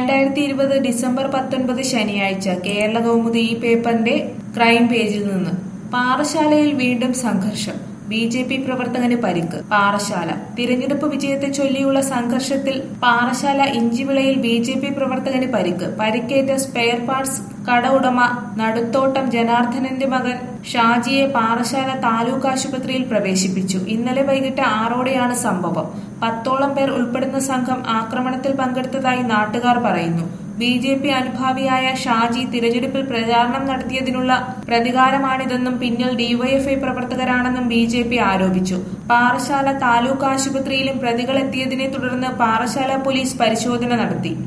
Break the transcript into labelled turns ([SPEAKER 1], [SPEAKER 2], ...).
[SPEAKER 1] രണ്ടായിരത്തി ഇരുപത് ഡിസംബർ പത്തൊൻപത് ശനിയാഴ്ച കേരള കൗമുദി ഈ പേപ്പറിന്റെ ക്രൈം പേജിൽ നിന്ന് പാറശാലയിൽ വീണ്ടും സംഘർഷം ബി ജെ പി പ്രവർത്തകന് പരിക്ക് പാറശാല തിരഞ്ഞെടുപ്പ് വിജയത്തെ ചൊല്ലിയുള്ള സംഘർഷത്തിൽ പാറശാല ഇഞ്ചിവിളയിൽ ബി ജെ പി പ്രവർത്തകന് പരിക്ക് പരിക്കേറ്റ സ്പെയർ പാർട്സ് കട ഉടമ നടുത്തോട്ടം ജനാർദ്ദനന്റെ മകൻ ഷാജിയെ പാറശാല താലൂക്ക് ആശുപത്രിയിൽ പ്രവേശിപ്പിച്ചു ഇന്നലെ വൈകിട്ട് ആറോടെയാണ് സംഭവം പത്തോളം പേർ ഉൾപ്പെടുന്ന സംഘം ആക്രമണത്തിൽ പങ്കെടുത്തതായി നാട്ടുകാർ പറയുന്നു ബി ജെ പി അനുഭാവിയായ ഷാജി തിരഞ്ഞെടുപ്പിൽ പ്രചാരണം നടത്തിയതിനുള്ള പ്രതികാരമാണിതെന്നും പിന്നിൽ ഡിവൈഎഫ്ഐ പ്രവർത്തകരാണെന്നും ബി ജെ പി ആരോപിച്ചു പാറശാല താലൂക്ക് ആശുപത്രിയിലും പ്രതികളെത്തിയതിനെ തുടർന്ന് പാറശാല പോലീസ് പരിശോധന നടത്തി